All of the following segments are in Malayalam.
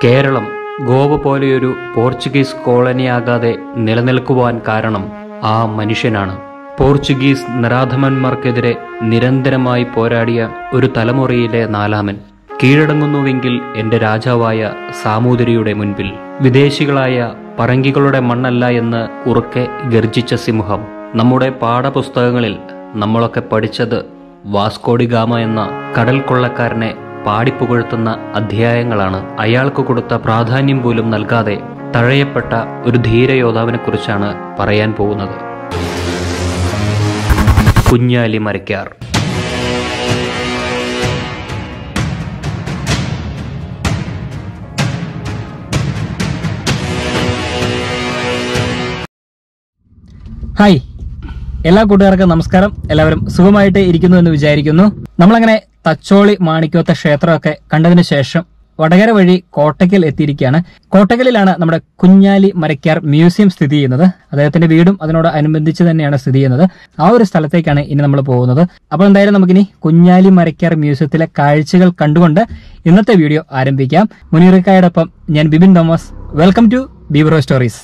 കേരളം ഗോവ പോലെയൊരു പോർച്ചുഗീസ് കോളനിയാകാതെ നിലനിൽക്കുവാൻ കാരണം ആ മനുഷ്യനാണ് പോർച്ചുഗീസ് നിരാധമന്മാർക്കെതിരെ നിരന്തരമായി പോരാടിയ ഒരു തലമുറയിലെ നാലാമൻ കീഴടങ്ങുന്നുവെങ്കിൽ എന്റെ രാജാവായ സാമൂതിരിയുടെ മുൻപിൽ വിദേശികളായ പറങ്കികളുടെ മണ്ണല്ല എന്ന് ഉറക്കെ ഗർജിച്ച സിംഹം നമ്മുടെ പാഠപുസ്തകങ്ങളിൽ നമ്മളൊക്കെ പഠിച്ചത് വാസ്കോഡി ഗാമ എന്ന കടൽ കൊള്ളക്കാരനെ പാടിപ്പുകഴ്ത്തുന്ന അധ്യായങ്ങളാണ് അയാൾക്ക് കൊടുത്ത പ്രാധാന്യം പോലും നൽകാതെ തഴയപ്പെട്ട ഒരു ധീരയോദ്ധാവിനെ കുറിച്ചാണ് പറയാൻ പോകുന്നത് കുഞ്ഞാലി മരക്കാർ ഹായ് എല്ലാ കൂട്ടുകാർക്കും നമസ്കാരം എല്ലാവരും സുഖമായിട്ട് ഇരിക്കുന്നു എന്ന് വിചാരിക്കുന്നു നമ്മളങ്ങനെ തച്ചോളി മാണിക്കോത്ത ക്ഷേത്രമൊക്കെ കണ്ടതിന് ശേഷം വടകര വഴി കോട്ടയ്ക്കൽ എത്തിയിരിക്കുകയാണ് കോട്ടയ്ക്കലിലാണ് നമ്മുടെ കുഞ്ഞാലി മരക്കാർ മ്യൂസിയം സ്ഥിതി ചെയ്യുന്നത് അദ്ദേഹത്തിന്റെ വീടും അതിനോട് അനുബന്ധിച്ച് തന്നെയാണ് സ്ഥിതി ചെയ്യുന്നത് ആ ഒരു സ്ഥലത്തേക്കാണ് ഇനി നമ്മൾ പോകുന്നത് അപ്പോൾ എന്തായാലും നമുക്കിനി കുഞ്ഞാലി മരക്കാർ മ്യൂസിയത്തിലെ കാഴ്ചകൾ കണ്ടുകൊണ്ട് ഇന്നത്തെ വീഡിയോ ആരംഭിക്കാം മുനീറിക്കായോടൊപ്പം ഞാൻ Bibin Thomas welcome to beebro stories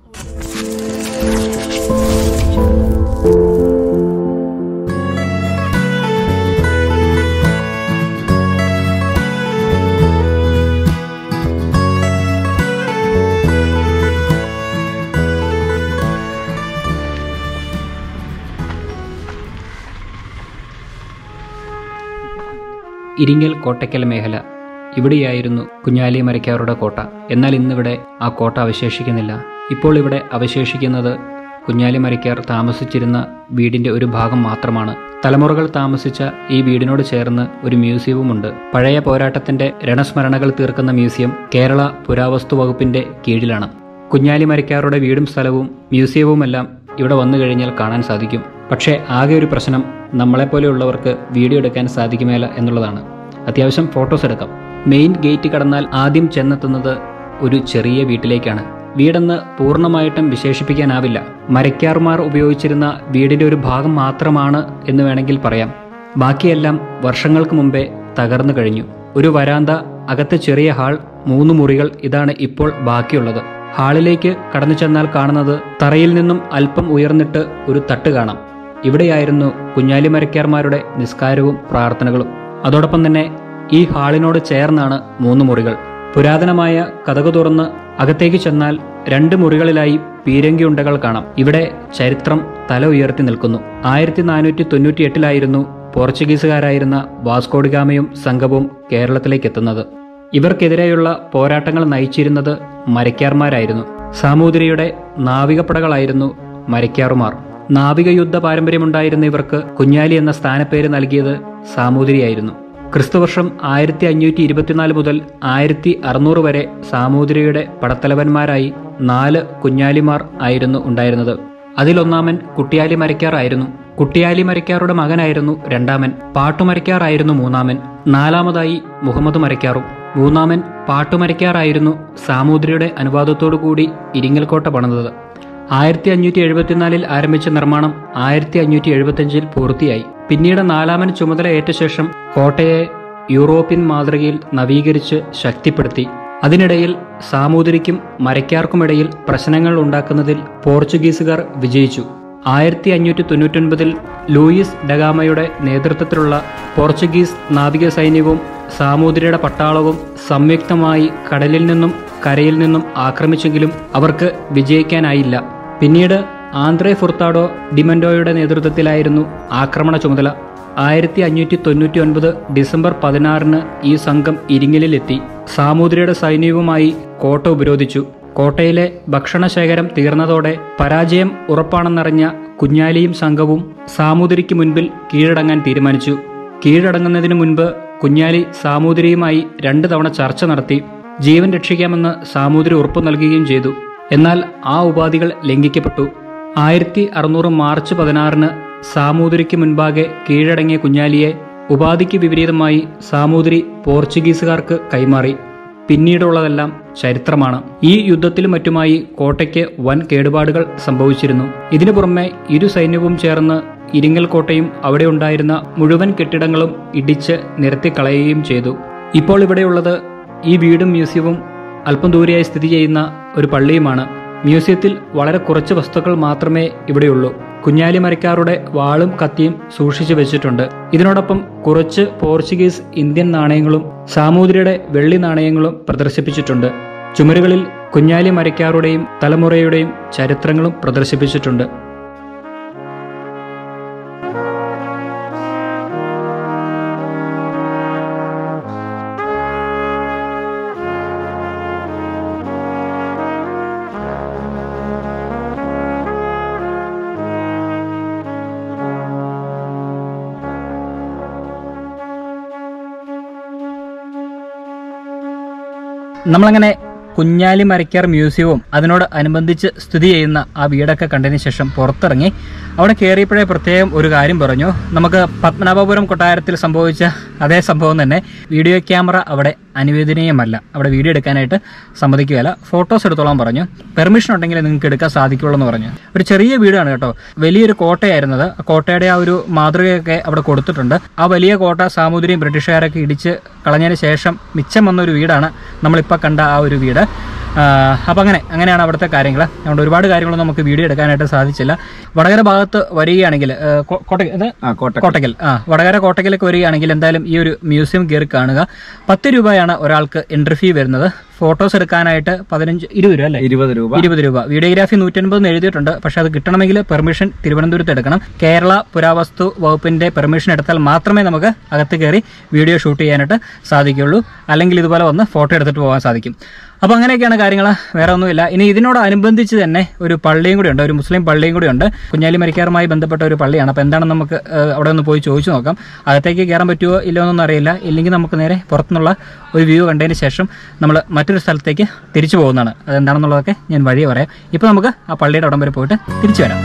Iringal Kottakkal മേഖല ഇവിടെയായിരുന്നു കുഞ്ഞാലി മരക്കാരുടെ കോട്ട എന്നാൽ ഇന്നിവിടെ ആ കോട്ട അവശേഷിക്കുന്നില്ല ഇപ്പോൾ ഇവിടെ അവശേഷിക്കുന്നത് കുഞ്ഞാലി മരക്കാർ താമസിച്ചിരുന്ന വീടിന്റെ ഒരു ഭാഗം മാത്രമാണ് തലമുറകൾ താമസിച്ച ഈ വീടിനോട് ചേർന്ന് ഒരു മ്യൂസിയവുമുണ്ട് പഴയ പോരാട്ടത്തിന്റെ രണസ്മരണകൾ തീർക്കുന്ന മ്യൂസിയം കേരള പുരാവസ്തു വകുപ്പിന്റെ കീഴിലാണ് കുഞ്ഞാലി മരക്കാരുടെ വീടും സ്ഥലവും മ്യൂസിയവുമെല്ലാം ഇവിടെ വന്നു കഴിഞ്ഞാൽ കാണാൻ സാധിക്കും പക്ഷേ ആകെ ഒരു പ്രശ്നം നമ്മളെപ്പോലെയുള്ളവർക്ക് വീഡിയോ എടുക്കാൻ സാധിക്കുമേല എന്നുള്ളതാണ് അത്യാവശ്യം ഫോട്ടോസ് എടുക്കാം മെയിൻ ഗേറ്റ് കടന്നാൽ ആദ്യം ചെന്നെത്തുന്നത് ഒരു ചെറിയ വീട്ടിലേക്കാണ് വീടെന്ന് പൂർണ്ണമായിട്ടും വിശേഷിപ്പിക്കാനാവില്ല മരക്കാർമാർ ഉപയോഗിച്ചിരുന്ന വീടിന്റെ ഒരു ഭാഗം മാത്രമാണ് എന്ന് വേണമെങ്കിൽ പറയാം ബാക്കിയെല്ലാം വർഷങ്ങൾക്ക് മുമ്പേ തകർന്നു കഴിഞ്ഞു ഒരു വരാന്ത അകത്ത് ചെറിയ ഹാൾ മൂന്ന് മുറികൾ ഇതാണ് ഇപ്പോൾ ബാക്കിയുള്ളത് ഹാളിലേക്ക് കടന്നു ചെന്നാൽ കാണുന്നത് തറയിൽ നിന്നും അല്പം ഉയർന്നിട്ട് ഒരു തട്ട് കാണാം ഇവിടെയായിരുന്നു കുഞ്ഞാലി മരക്കാർമാരുടെ നിസ്കാരവും പ്രാർത്ഥനകളും അതോടൊപ്പം തന്നെ ഈ ഹാളിനോട് ചേർന്നാണ് മൂന്ന് മുറികൾ പുരാതനമായ കഥകു തുറന്ന് അകത്തേക്ക് ചെന്നാൽ രണ്ട് മുറികളിലായി പീരങ്കി ഉണ്ടകൾ കാണാം ഇവിടെ ചരിത്രം തല ഉയർത്തി നിൽക്കുന്നു ആയിരത്തി നാനൂറ്റി തൊണ്ണൂറ്റി എട്ടിലായിരുന്നു പോർച്ചുഗീസുകാരായിരുന്ന വാസ്കോഡിഗാമയും സംഘവും കേരളത്തിലേക്ക് എത്തുന്നത് ഇവർക്കെതിരെയുള്ള പോരാട്ടങ്ങൾ നയിച്ചിരുന്നത് മരക്കാർമാരായിരുന്നു സാമൂതിരിയുടെ നാവികപ്പടകളായിരുന്നു മരക്കാറുമാർ നാവിക യുദ്ധ പാരമ്പര്യമുണ്ടായിരുന്ന ഇവർക്ക് കുഞ്ഞാലി എന്ന സ്ഥാനപ്പേര് നൽകിയത് സാമൂതിരിയായിരുന്നു ക്രിസ്തുവർഷം ആയിരത്തി അഞ്ഞൂറ്റി ഇരുപത്തിനാല് മുതൽ ആയിരത്തി അറുന്നൂറ് വരെ സാമൂതിരിയുടെ പടത്തലവന്മാരായി നാല് കുഞ്ഞാലിമാർ ആയിരുന്നു ഉണ്ടായിരുന്നത് അതിലൊന്നാമൻ കുട്ടിയാലി മരക്കാറായിരുന്നു കുട്ടിയാലി മരക്കാറുടെ മകനായിരുന്നു രണ്ടാമൻ പാട്ടുമരക്കാറായിരുന്നു മൂന്നാമൻ നാലാമതായി മുഹമ്മദ് മരക്കാറും മൂന്നാമൻ പാട്ടുമരക്കാറായിരുന്നു സാമൂതിരിയുടെ അനുവാദത്തോടുകൂടി ഇരിങ്ങൽക്കോട്ട പണിതത് ആയിരത്തി അഞ്ഞൂറ്റി എഴുപത്തിനാലിൽ ആരംഭിച്ച നിർമ്മാണം ആയിരത്തി അഞ്ഞൂറ്റി എഴുപത്തിയഞ്ചിൽ പൂർത്തിയായി പിന്നീട് നാലാമൻ ചുമതല ഏറ്റ ശേഷം കോട്ടയെ യൂറോപ്യൻ മാതൃകയിൽ നവീകരിച്ച് ശക്തിപ്പെടുത്തി അതിനിടയിൽ സാമൂതിരിക്കും മരക്കാർക്കുമിടയിൽ പ്രശ്നങ്ങൾ ഉണ്ടാക്കുന്നതിൽ പോർച്ചുഗീസുകാർ വിജയിച്ചു ആയിരത്തി അഞ്ഞൂറ്റി തൊണ്ണൂറ്റൊൻപതിൽ ലൂയിസ് ഡഗാമയുടെ നേതൃത്വത്തിലുള്ള പോർച്ചുഗീസ് നാവിക സൈന്യവും സാമൂതിരിയുടെ പട്ടാളവും സംയുക്തമായി കടലിൽ നിന്നും കരയിൽ നിന്നും ആക്രമിച്ചെങ്കിലും അവർക്ക് വിജയിക്കാനായില്ല പിന്നീട് ആന്ത്രേ ഫുർത്താഡോ ഡിമൻഡോയുടെ നേതൃത്വത്തിലായിരുന്നു ആക്രമണ ചുമതല ആയിരത്തി അഞ്ഞൂറ്റി തൊണ്ണൂറ്റി ഒൻപത് ഡിസംബർ പതിനാറിന് ഈ സംഘം ഇരിങ്ങലിലെത്തി സാമൂതിരിയുടെ സൈന്യവുമായി കോട്ട ഉപരോധിച്ചു കോട്ടയിലെ ഭക്ഷണശേഖരം തീർന്നതോടെ പരാജയം ഉറപ്പാണെന്നറിഞ്ഞ കുഞ്ഞാലിയും സംഘവും സാമൂതിരിക്ക് മുൻപിൽ കീഴടങ്ങാൻ തീരുമാനിച്ചു കീഴടങ്ങുന്നതിനു മുൻപ് കുഞ്ഞാലി സാമൂതിരിയുമായി രണ്ട് തവണ ചർച്ച നടത്തി ജീവൻ രക്ഷിക്കാമെന്ന് സാമൂതിരി ഉറപ്പു നൽകുകയും ചെയ്തു എന്നാൽ ആ ഉപാധികൾ ലംഘിക്കപ്പെട്ടു ആയിരത്തി അറുന്നൂറ് മാർച്ച് പതിനാറിന് സാമൂതിരിക്ക് മുൻപാകെ കീഴടങ്ങിയ കുഞ്ഞാലിയെ ഉപാധിക്ക് വിപരീതമായി സാമൂതിരി പോർച്ചുഗീസുകാർക്ക് കൈമാറി പിന്നീടുള്ളതെല്ലാം ചരിത്രമാണ് ഈ യുദ്ധത്തിലും മറ്റുമായി കോട്ടയ്ക്ക് വൻ കേടുപാടുകൾ സംഭവിച്ചിരുന്നു ഇതിനു പുറമെ ഇരു സൈന്യവും ചേർന്ന് ഇരിങ്ങൽ കോട്ടയും അവിടെ ഉണ്ടായിരുന്ന മുഴുവൻ കെട്ടിടങ്ങളും ഇടിച്ച് നിരത്തിക്കളയുകയും ചെയ്തു ഇപ്പോൾ ഇവിടെയുള്ളത് ഈ വീടും മ്യൂസിയവും അല്പം ദൂരെയായി സ്ഥിതി ചെയ്യുന്ന ഒരു പള്ളിയുമാണ് മ്യൂസിയത്തിൽ വളരെ കുറച്ച് വസ്തുക്കൾ മാത്രമേ ഇവിടെയുള്ളൂ കുഞ്ഞാലി മരക്കാരുടെ വാളും കത്തിയും സൂക്ഷിച്ചു വെച്ചിട്ടുണ്ട് ഇതിനോടൊപ്പം കുറച്ച് പോർച്ചുഗീസ് ഇന്ത്യൻ നാണയങ്ങളും സാമൂതിരിയുടെ വെള്ളി നാണയങ്ങളും പ്രദർശിപ്പിച്ചിട്ടുണ്ട് ചുമരുകളിൽ കുഞ്ഞാലി മരക്കാരുടെയും തലമുറയുടെയും ചരിത്രങ്ങളും പ്രദർശിപ്പിച്ചിട്ടുണ്ട് നമ്മളങ്ങനെ കുഞ്ഞാലി മരക്കാർ മ്യൂസിയവും അതിനോട് അനുബന്ധിച്ച് സ്ഥിതി ചെയ്യുന്ന ആ വീടൊക്കെ കണ്ടതിന് ശേഷം പുറത്തിറങ്ങി അവിടെ കയറിയപ്പോഴേ പ്രത്യേകം ഒരു കാര്യം പറഞ്ഞു നമുക്ക് പത്മനാഭപുരം കൊട്ടാരത്തിൽ സംഭവിച്ച അതേ സംഭവം തന്നെ വീഡിയോ ക്യാമറ അവിടെ അനുവദനീയമല്ല അവിടെ വീഡിയോ എടുക്കാനായിട്ട് സമ്മതിക്കുകയല്ല ഫോട്ടോസ് എടുത്തോളാൻ പറഞ്ഞു പെർമിഷൻ ഉണ്ടെങ്കിൽ നിങ്ങൾക്ക് എടുക്കാൻ സാധിക്കുള്ളൂ എന്ന് പറഞ്ഞു ഒരു ചെറിയ വീടാണ് കേട്ടോ വലിയൊരു കോട്ടയായിരുന്നത് ആ കോട്ടയുടെ ആ ഒരു മാതൃകയൊക്കെ അവിടെ കൊടുത്തിട്ടുണ്ട് ആ വലിയ കോട്ട സാമൂതിരിയും ബ്രിട്ടീഷുകാരൊക്കെ ഇടിച്ച് കളഞ്ഞതിന് ശേഷം മിച്ചം വന്ന ഒരു വീടാണ് നമ്മളിപ്പോൾ കണ്ട ആ ഒരു വീട് അപ്പം അങ്ങനെ അങ്ങനെയാണ് അവിടുത്തെ കാര്യങ്ങൾ അതുകൊണ്ട് ഒരുപാട് കാര്യങ്ങളൊന്നും നമുക്ക് വീഡിയോ എടുക്കാനായിട്ട് സാധിച്ചില്ല വടകര ഭാഗത്ത് വരികയാണെങ്കിൽ ആ, കോ- കോട്ട ഇത് ആ കോട്ട കോട്ടക്കൽ ആ വടകര കോട്ടക്കലൊക്കെ വരികയാണെങ്കിൽ എന്തായാലും ഈ ഒരു മ്യൂസിയം കയറി കാണുക പത്ത് രൂപയാണ് ഒരാൾക്ക് എൻട്രി ഫീ വരുന്നത് ഫോട്ടോസ് എടുക്കാനായിട്ട് പതിനഞ്ച് ഇരുപത് രൂപ അല്ലേ ഇരുപത് രൂപ ഇരുപത് രൂപ വീഡിയോഗ്രാഫി നൂറ്റൻപത് എന്ന് എഴുതിയിട്ടുണ്ട് പക്ഷെ അത് കിട്ടണമെങ്കിൽ പെർമിഷൻ തിരുവനന്തപുരത്ത് എടുക്കണം കേരള പുരാവസ്തു വകുപ്പിന്റെ പെർമിഷൻ എടുത്താൽ മാത്രമേ നമുക്ക് അകത്ത് കയറി വീഡിയോ ഷൂട്ട് ചെയ്യാനായിട്ട് സാധിക്കുള്ളൂ അല്ലെങ്കിൽ ഇതുപോലെ വന്ന് ഫോട്ടോ എടുത്തിട്ട് പോകാൻ സാധിക്കും അപ്പോൾ അങ്ങനെയൊക്കെയാണ് കാര്യങ്ങൾ വേറെ ഒന്നുമില്ല ഇനി ഇതിനോടനുബന്ധിച്ച് തന്നെ ഒരു പള്ളിയും കൂടി ഉണ്ട് ഒരു മുസ്ലിം പള്ളിയും കൂടി ഉണ്ട് കുഞ്ഞാലി മരിക്കാറുമായി ബന്ധപ്പെട്ട ഒരു പള്ളിയാണ് അപ്പോൾ എന്താണെന്ന് നമുക്ക് ഏഹ്, അവിടെ ഒന്ന് പോയി ചോദിച്ചു നോക്കാം അകത്തേക്ക് കയറാൻ പറ്റുമോ ഇല്ലയോ എന്നൊന്നും അറിയില്ല ഇല്ലെങ്കിൽ നമുക്ക് നേരെ പുറത്തുനിന്നുള്ള ഒരു വ്യൂ കണ്ടതിന് ശേഷം നമ്മൾ മറ്റൊരു സ്ഥലത്തേക്ക് തിരിച്ചു പോകുന്നതാണ് അതെന്താണെന്നുള്ളതൊക്കെ ഞാൻ വഴിയെ പറയാം ഇപ്പോൾ നമുക്ക് ആ പള്ളിയുടെ അവിടം വരെ പോയിട്ട് തിരിച്ചു വരാം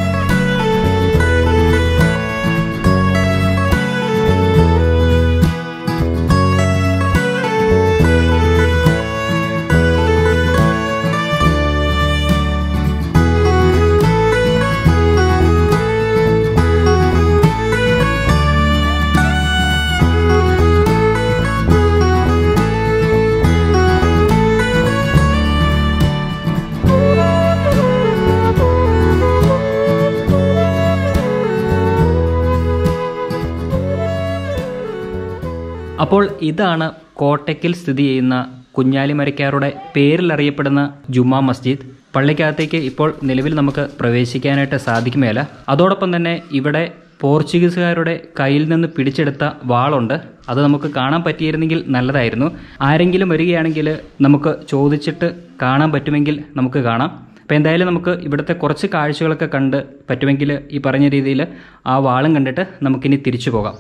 അപ്പോൾ ഇതാണ് കോട്ടയ്ക്കൽ സ്ഥിതി ചെയ്യുന്ന കുഞ്ഞാലിമരക്കാരുടെ പേരിലറിയപ്പെടുന്ന ജുമാ മസ്ജിദ് പള്ളിക്കകത്തേക്ക് ഇപ്പോൾ നിലവിൽ നമുക്ക് പ്രവേശിക്കാനായിട്ട് സാധിക്കുമേല അതോടൊപ്പം തന്നെ ഇവിടെ പോർച്ചുഗീസുകാരുടെ കയ്യിൽ നിന്ന് പിടിച്ചെടുത്ത വാളുണ്ട് അത് നമുക്ക് കാണാൻ പറ്റിയിരുന്നെങ്കിൽ നല്ലതായിരുന്നു ആരെങ്കിലും വരികയാണെങ്കിൽ നമുക്ക് ചോദിച്ചിട്ട് കാണാൻ പറ്റുമെങ്കിൽ നമുക്ക് കാണാം അപ്പോൾ എന്തായാലും നമുക്ക് ഇവിടുത്തെ കുറച്ച് കാഴ്ചകളൊക്കെ കണ്ട് പറ്റുമെങ്കിൽ ഈ പറഞ്ഞ രീതിയിൽ ആ വാളും കണ്ടിട്ട് നമുക്കിനി തിരിച്ചു പോകാം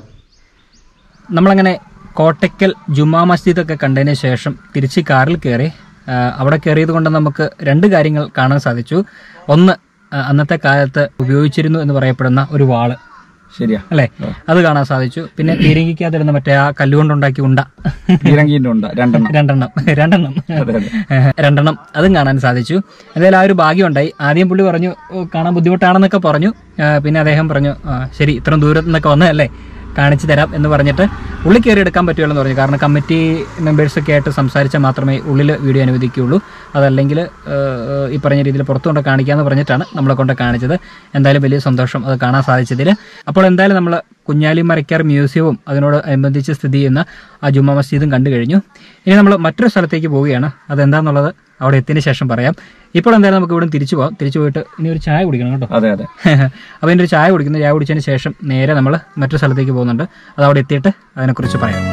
നമ്മളങ്ങനെ കോട്ടയ്ക്കൽ ജുമാ മസ്ജിദൊക്കെ കണ്ടതിന് ശേഷം തിരിച്ച് കാറിൽ കയറി ആ, അവിടെ കയറിയത് കൊണ്ട് നമുക്ക് രണ്ട് കാര്യങ്ങൾ കാണാൻ സാധിച്ചു ഒന്ന് ആ, അന്നത്തെ കാലത്ത് ഉപയോഗിച്ചിരുന്നു എന്ന് പറയപ്പെടുന്ന ഒരു വാള് ശരിയാ അല്ലേ അത് കാണാൻ സാധിച്ചു പിന്നെ പീരങ്കിക്കകത്തിരുന്ന മറ്റേ ആ കല്ലുകൊണ്ടുണ്ടാക്കി ഉണ്ട പീരങ്കീൻ്റെ ഉണ്ട് രണ്ടെണ്ണം രണ്ടെണ്ണം രണ്ടെണ്ണം അതെ അതെ ഏഹ്, രണ്ടെണ്ണം അതും കാണാൻ സാധിച്ചു എന്തായാലും ആ ഒരു ഭാഗ്യം ഉണ്ടായി ആദ്യം പുള്ളി പറഞ്ഞു "ഓ, കാണാൻ ബുദ്ധിമുട്ടാണെന്നൊക്കെ പറഞ്ഞു ഏഹ്, പിന്നെ അദ്ദേഹം പറഞ്ഞു "ആ, ശരി ഇത്രയും ദൂരത്തു നിന്നൊക്കെ വന്നതല്ലേ കാണിച്ചു തരാം എന്ന് പറഞ്ഞിട്ട് ഉള്ളിൽ കയറി എടുക്കാൻ പറ്റുമല്ലോ എന്ന് പറഞ്ഞു കാരണം കമ്മിറ്റി മെമ്പേഴ്സൊക്കെ ആയിട്ട് സംസാരിച്ചാൽ മാത്രമേ ഉള്ളിൽ വീഡിയോ അനുവദിക്കുകയുള്ളൂ അതല്ലെങ്കിൽ ഏഹ്, ഈ പറഞ്ഞ രീതിയിൽ പുറത്തു കൊണ്ട് കാണിക്കാമെന്ന് പറഞ്ഞിട്ടാണ് നമ്മളെ കൊണ്ട് കാണിച്ചത് എന്തായാലും വലിയ സന്തോഷം അത് കാണാൻ സാധിച്ചതിൽ അപ്പോൾ എന്തായാലും നമ്മൾ കുഞ്ഞാലി മരക്കാർ മ്യൂസിയവും അതിനോട് അനുബന്ധിച്ച് സ്ഥിതി ചെയ്യുന്ന ആ ജുമാ മസ്ജിദും കണ്ടു കഴിഞ്ഞു ഇനി നമ്മൾ മറ്റൊരു സ്ഥലത്തേക്ക് പോവുകയാണ് അതെന്താന്നുള്ളത് അവിടെ എത്തിയതിന് ശേഷം പറയാം ഇപ്പോൾ എന്തായാലും നമുക്ക് ഇവിടെ തിരിച്ചു പോകാം തിരിച്ചു പോയിട്ട് ഇനി ഒരു ചായ കുടിക്കണം കേട്ടോ അതെ അതെ അപ്പോൾ ഇതിൻ്റെ ഒരു ചായ കുടിക്കുന്നു ചായ കുടിച്ചതിന് ശേഷം നേരെ നമ്മൾ മറ്റൊരു സ്ഥലത്തേക്ക് പോകുന്നുണ്ട് അത് അവിടെ എത്തിയിട്ട് അതിനെക്കുറിച്ച് പറയാം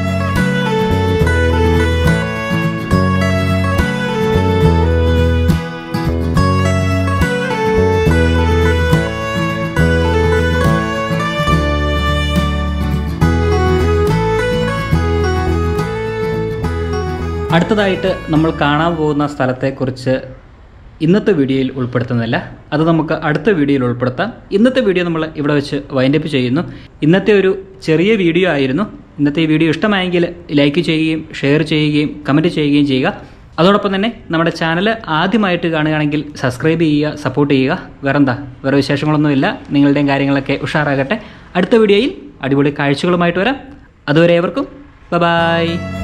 അടുത്തതായിട്ട് നമ്മൾ കാണാൻ പോകുന്ന സ്ഥലത്തെക്കുറിച്ച് ഇന്നത്തെ വീഡിയോയിൽ ഉൾപ്പെടുത്തുന്നില്ല അത് നമുക്ക് അടുത്ത വീഡിയോയിൽ ഉൾപ്പെടുത്താം ഇന്നത്തെ വീഡിയോ നമ്മൾ ഇവിടെ വെച്ച് വൈൻഡപ്പ് ചെയ്യുന്നു ഇന്നത്തെ ഒരു ചെറിയ വീഡിയോ ആയിരുന്നു ഇന്നത്തെ ഈ വീഡിയോ ഇഷ്ടമായെങ്കിൽ ലൈക്ക് ചെയ്യുകയും ഷെയർ ചെയ്യുകയും കമൻറ്റ് ചെയ്യുകയും ചെയ്യുക അതോടൊപ്പം തന്നെ നമ്മുടെ ചാനൽ ആദ്യമായിട്ട് കാണുകയാണെങ്കിൽ സബ്സ്ക്രൈബ് ചെയ്യുക സപ്പോർട്ട് ചെയ്യുക വേറെന്താ വേറെ വിശേഷങ്ങളൊന്നുമില്ല നിങ്ങളുടെയും കാര്യങ്ങളൊക്കെ ഉഷാറാകട്ടെ അടുത്ത വീഡിയോയിൽ അടിപൊളി കാഴ്ചകളുമായിട്ട് വരാം അതുവരെ ഏവർക്കും ബൈ